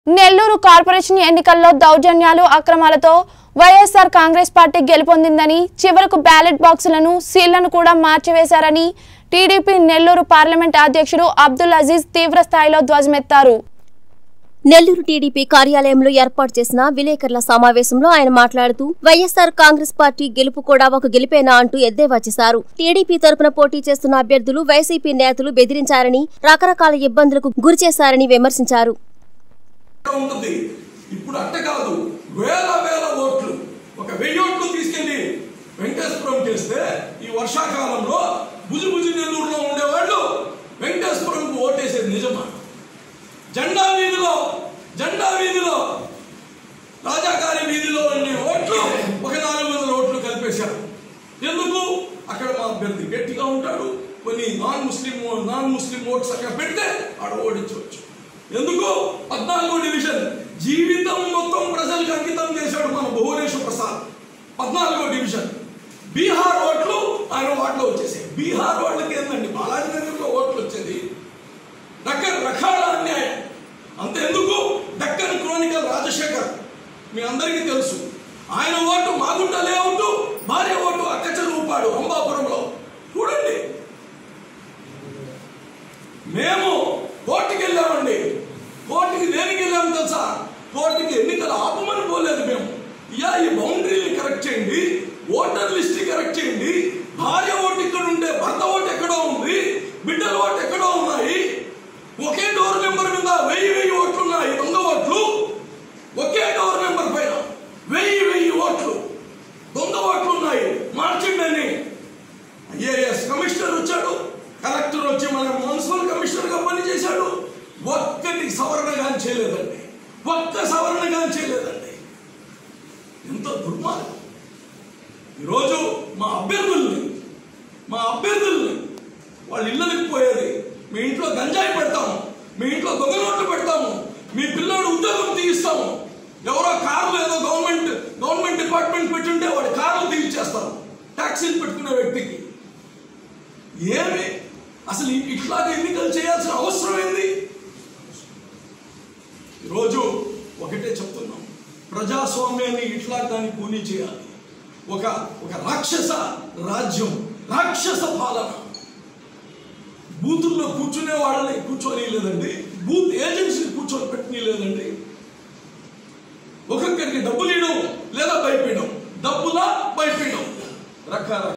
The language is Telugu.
నెల్లూరు కార్పొరేషన్ ఎన్నికల్లో దౌర్జన్యాలు అక్రమాలతో వైఎస్ఆర్ కాంగ్రెస్ పార్టీ గెలుపొందిందని చివరకు బ్యాలెట్ బాక్సులను సీళ్లను కూడా మార్చివేశారని టీడీపీ నెల్లూరు పార్లమెంట్ అధ్యక్షుడు అబ్దుల్ అజీజ్ తీవ్ర స్థాయిలో ధ్వజమెత్తారు నెల్లూరు టీడీపీ కార్యాలయంలో ఏర్పాటు చేసిన విలేకరుల సమావేశంలో ఆయన మాట్లాడుతూ వైఎస్సార్ కాంగ్రెస్ పార్టీ గెలుపు కూడా ఒక గెలిపేనా అంటూ ఎద్దేవా చేశారు టీడీపీ తరపున పోటీ చేస్తున్న అభ్యర్థులు వైసీపీ నేతలు బెదిరించారని రకరకాల ఇబ్బందులకు గురిచేశారని విమర్శించారు ఉంటుంది ఇప్పుడు అట్ట కాదు వేల వేల ఓట్లు ఒక వెయ్యి ఓట్లు తీసుకెళ్లి వెంకటేశ్వరం చేస్తే ఈ వర్షాకాలంలో భుజు భుజు నెల్లూరులో ఉండేవాళ్ళు వెంకటేశ్వరంకు ఓటేసేది నిజమా జెండా వీధిలో జెండా వీధిలో రాజాకారి వీధిలో ఉండే ఓట్లు ఒక నాలుగు వందల ఓట్లు కలిపేశారు ఎందుకు అక్కడ మా అభ్యర్థి గట్టిగా ఉంటాడు కొన్ని non Muslim non Muslim votes అక్కడ పెడితే ఆడ ఓడించవచ్చు ఎందుకు పద్నాలుగో డివిజన్ జీవితం మొత్తం ప్రజలకు అంకితం చేశాడు మన భువనేశ్వర్ ప్రసాద్ పద్నాలుగో డివిజన్ బీహార్ ఓట్లు ఆయన వాటిలో వచ్చేసాయి బీహార్ వాళ్ళకి ఏంటండి బాలాజీ నగర్లో ఓట్లు వచ్చేది డక్కన్ రకాల అన్యాయం అంతెందుకు డక్కన్ క్రోనికల్ రాజశేఖర్ మీ అందరికీ తెలుసు ఆయన ఓటు మాగుంట లేఅవుట్ భార్య ఓటు అక్కచ రూపాడు అంబాపురంలో చూడండి మేము కోర్టుకి వెళ్ళామండి కోర్టుకి దేనికి వెళ్ళాము తెలుసా కోర్టుకి ఎన్నికలు ఆపమని పోలేదు మేము ఇయా ఈ బౌండరీని కరెక్ట్ చేయండి ఓటర్ లిస్ట్ కరెక్ట్ చేయండి భార్య ఓటు ఇక్కడ ఉంటే భర్త ఓటు ఎక్కడో ఉంది బిడ్డల ఓటు ఎక్కడో ఉన్నాయి ఒకే డోర్ నెంబర్ మీద వెయ్యి వెయ్యి ఓట్లు ఉన్నాయి దొంగ ఓట్లు ఒకే డోర్ నెంబర్ పైన వెయ్యి వెయ్యి ఓట్లు దొంగ ఓట్లు ఉన్నాయి మార్చండి అని ఐఏఎస్ కమిషనర్ వచ్చాడు కలెక్టర్ వచ్చి మన మున్సిపల్ కమిషనర్ గా పనిచేశాడు ఒక్కటి సవరణ కానీ చేయలేదండి ఒక్క సవరణ కానీ చేయలేదండి ఎంతో దుర్మార్గం ఈరోజు మా అభ్యర్థుల్ని మా అభ్యర్థుల్ని వాళ్ళ ఇళ్ళకి పోయేది మీ ఇంట్లో గంజాయి పెడతాము మీ ఇంట్లో దొంగ నోట్లు పెడతాము మీ పిల్లోడు ఉద్యోగం తీయిస్తాము ఎవరో కార్లు ఏదో గవర్నమెంట్ గవర్నమెంట్ డిపార్ట్మెంట్ పెట్టుంటే వాడి కార్లు తీయించేస్తారు ట్యాక్సీలు పెట్టుకునే వ్యక్తికి ఏమి అసలు ఇ- ఇట్లాగా ఎన్నికలు చేయాల్సిన అవసరం ఏంది ఈరోజు ఒకటే చెప్తున్నాం ప్రజాస్వామ్యాన్ని ఇట్లా దాన్ని కూనీ చేయాలి ఒక ఒక రాక్షస రాజ్యం రాక్షస పాలన బూతుల్లో కూర్చునే వాళ్ళని కూర్చొని లేదండి బూత్ ఏజెన్సీని కూర్చొని పెట్టని లేదండి ఒక్కొక్కరికి డబ్బులు ఇవ్వడం లేదా భయపడడం డబ్బులా భయపడడం రకరకాల